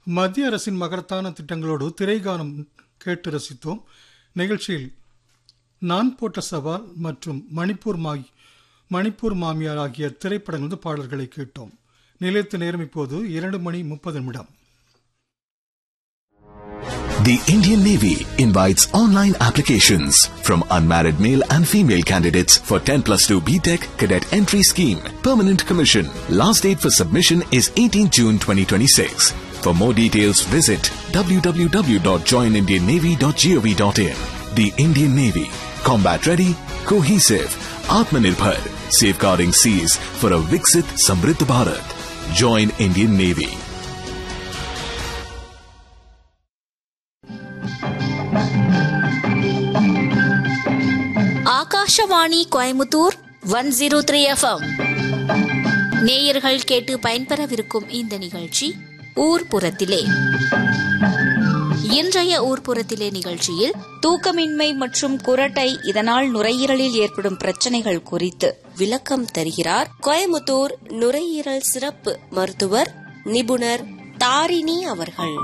மத்திய அரசின் மகரத்தான திட்டங்களோடு திரைகானம் கேட்டு ரசித்தோம் நிகழ்ச்சியில் நான் போட்ட சவால் மற்றும் மணிப்பூர் மாய் மணிப்பூர் மாமியார் ஆகிய திரைப்படங்களது பாடல்களை கேட்டோம் நிலையத்து நேரம் இப்போது இரண்டு மணி முப்பது நிமிடம் The Indian Navy invites online applications from unmarried male and female candidates for 10 plus 2 BTEC cadet entry scheme. Permanent commission. Last date for submission is 18 June 2026. For more details, visit www.joinindiannavy.gov.in. The Indian Navy. Combat ready, cohesive, Atmanirbhar, safeguarding seas for a Viksit Samriddh Bharat. Join Indian Navy. Akashvani Coimbatore one zero three FM நேயர்கள் கேட்டு பயன்பெறவிருக்கும் இந்த நிகழ்ச்சி ஊர்ப்புறத்திலே இன்றைய ஊர்ப்புறத்திலே நிகழ்ச்சியில் தூக்கமின்மை மற்றும் குரட்டை இதனால் நுரையீரலில் ஏற்படும் பிரச்சனைகள் குறித்து விளக்கம் தருகிறார் கோயமுத்தூர் நுரையீரல் சிறப்பு மருத்துவர் நிபுணர் தாரிணி அவர்கள்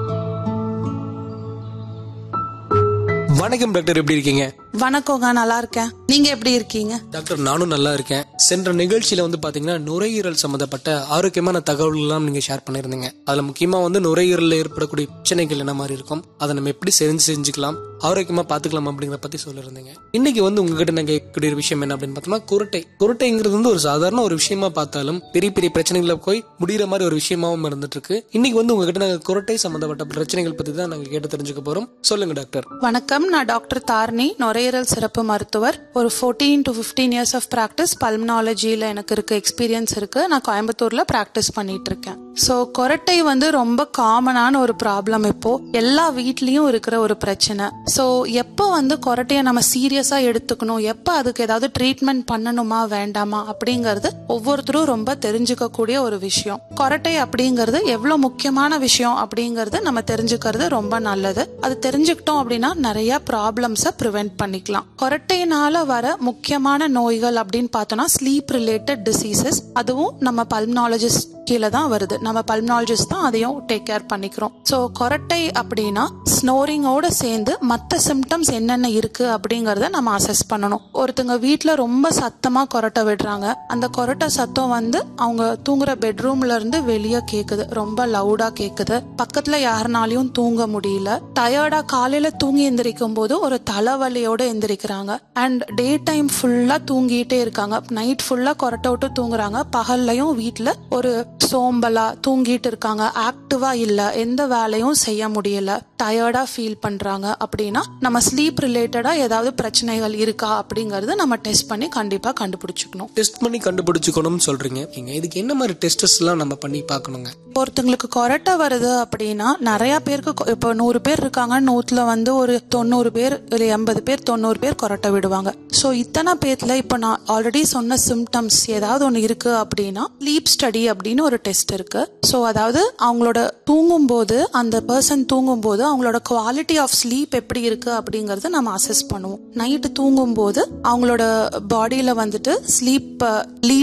வணக்கம் டாக்டர் எப்படி இருக்கீங்க வணக்கங்க நல்லா இருக்கேன் நீங்க எப்படி இருக்கீங்க டாக்டர் நானும் நல்லா இருக்கேன் சென்ற நிகழ்ச்சியில வந்து பாத்தீங்கன்னா நுரையீரல் சம்பந்தப்பட்ட ஆரோக்கியமான தகவல்கள் எல்லாம் நீங்க ஷேர் பண்ணிருந்தீங்க அதுல முக்கியமா வந்து நுரையீரல்ல ஏற்படக்கூடிய பிரச்சனைகள் என்ன மாதிரி இருக்கும் அதை நம்ம எப்படி செஞ்சு செஞ்சுக்கலாம் ஆரோக்கியமா பாத்துக்கலாம் அப்படிங்கிற பத்தி சொல்லிருந்தீங்க இன்னைக்கு வந்து உங்ககிட்ட நான் கேட்கக்கூடிய ஒரு விஷயம் என்ன அப்படின்னு பார்த்தோம்னா குருட்டை குருட்டைங்கிறது வந்து ஒரு சாதாரண ஒரு விஷயமா பார்த்தாலும் பெரிய பெரிய பிரச்சனைகளை போய் முடிகிற மாதிரி ஒரு விஷயமாவும் இருந்துட்டு இருக்கு இன்னைக்கு வந்து உங்ககிட்ட நாங்க குருட்டை சம்பந்தப்பட்ட பிரச்சனைகள் பத்தி தான் நாங்க கேட்டு தெரிஞ்சுக்க போறோம் சொல்லுங்க டாக்டர் வணக்கம் நான் டாக்டர் தாரணி நுரையீரல் சிறப்பு மருத்துவர் ஒரு fourteen to fifteen years of practice பல்மனாலஜியில் எனக்கு இருக்கு எக்ஸ்பீரியன்ஸ் இருக்கு நான் கோயம்புத்தூர்ல ப்ராக்டிஸ் பண்ணிட்டு இருக்கேன் ஸோ கொரட்டை வந்து ரொம்ப காமனான ஒரு ப்ராப்ளம் இப்போ எல்லா வீட்லயும் இருக்கிற ஒரு பிரச்சனை ஸோ எப்போ வந்து கொரட்டையை நம்ம சீரியஸா எடுத்துக்கணும் எப்போ அதுக்கு ஏதாவது ட்ரீட்மெண்ட் பண்ணணுமா வேண்டாமா அப்படிங்கிறது ஒவ்வொருத்தரும் ரொம்ப தெரிஞ்சுக்கக்கூடிய ஒரு விஷயம் கொரட்டை அப்படிங்கிறது எவ்வளோ முக்கியமான விஷயம் அப்படிங்கிறது நம்ம தெரிஞ்சுக்கிறது ரொம்ப நல்லது அது தெரிஞ்சுக்கிட்டோம் அப்படின்னா நிறைய ப்ராப்ளம்ஸை ப்ரிவென்ட் பண்ணிக்கலாம் கொரட்டையினால வர முக்கியமான நோய்கள் அப்படின்னு பார்த்தோம்னா ஸ்லீப் ரிலேட்டட் டிசீசஸ் அதுவும் நம்ம பல்மனாலஜிஸ்ட் கீழே தான் வருது நம்ம பல்மனாலஜிஸ்ட் தான் அதையும் டேக் கேர் பண்ணிக்கிறோம் ஸோ கொரட்டை அப்படின்னா ஸ்னோரிங்கோட சேர்ந்து மற்ற சிம்டம்ஸ் என்னென்ன இருக்கு அப்படிங்கறத நம்ம அசஸ் பண்ணணும் ஒருத்தங்க வீட்டில் ரொம்ப சத்தமா கொரட்டை விடுறாங்க அந்த கொரட்டை சத்தம் வந்து அவங்க தூங்குற பெட்ரூம்ல இருந்து வெளியே கேக்குது ரொம்ப லவுடா கேக்குது பக்கத்துல யாருனாலையும் தூங்க முடியல டயர்டா காலையில தூங்கி எந்திரிக்கும் போது ஒரு தலைவலியோட எந்திரிக்கிறாங்க அண்ட் டே டைம் ஃபுல்லா தூங்கிட்டே இருக்காங்க நைட் ஃபுல்லா கொரட்டை விட்டு தூங்குறாங்க பகல்லையும் வீட்டுல ஒரு சோம்பலா தூங்கிட்டு இருக்காங்க ஆக்டிவா இல்ல எந்த வேலையும் செய்ய முடியல டயர்டா ஃபீல் பண்றாங்க அப்படின்னா நம்ம ஸ்லீப் ரிலேட்டடா ஏதாவது பிரச்சனைகள் இருக்கா அப்படிங்கறது நம்ம டெஸ்ட் பண்ணி கண்டிப்பா கண்டுபிடிச்சுக்கணும் டெஸ்ட் பண்ணி கண்டுபிடிச்சுக்கணும்னு சொல்றீங்க நீங்க இதுக்கு என்ன மாதிரி டெஸ்டஸ் எல்லாம் நம்ம பண்ணி பார்க்கணுங்க ஒருத்தங்களுக்கு கொரட்டை வருது அப்படின்னா நிறைய பேருக்கு கொ- இப்போ நூறு பேர் இருக்காங்க நூத்துல வந்து ஒரு தொண்ணூறு பேர் இல்லை எண்பது பேர் தொண்ணூறு பேர் கொரட்டை விடுவாங்க ஸோ இத்தனை பேர்ல இப்போ நான் ஆல்ரெடி சொன்ன சிம்டம்ஸ் ஏதாவது ஒன்று இருக்கு அப்படின்னா ஸ்லீப் ஸ்டடி அப்படின்னு ஒரு டெஸ்ட் இருக்கு ஸோ அதாவது அவங்களோட தூங்கும்போது அந்த பர்சன் தூங்கும்போது அவங்களோட குவாலிட்டி ஆஃப் ஸ்லீப் எப்படி இருக்கு அப்படிங்கறத நம்ம அசஸ் பண்ணுவோம் நைட்டு தூங்கும்போது அவங்களோட பாடியில வந்துட்டு ஸ்லீப்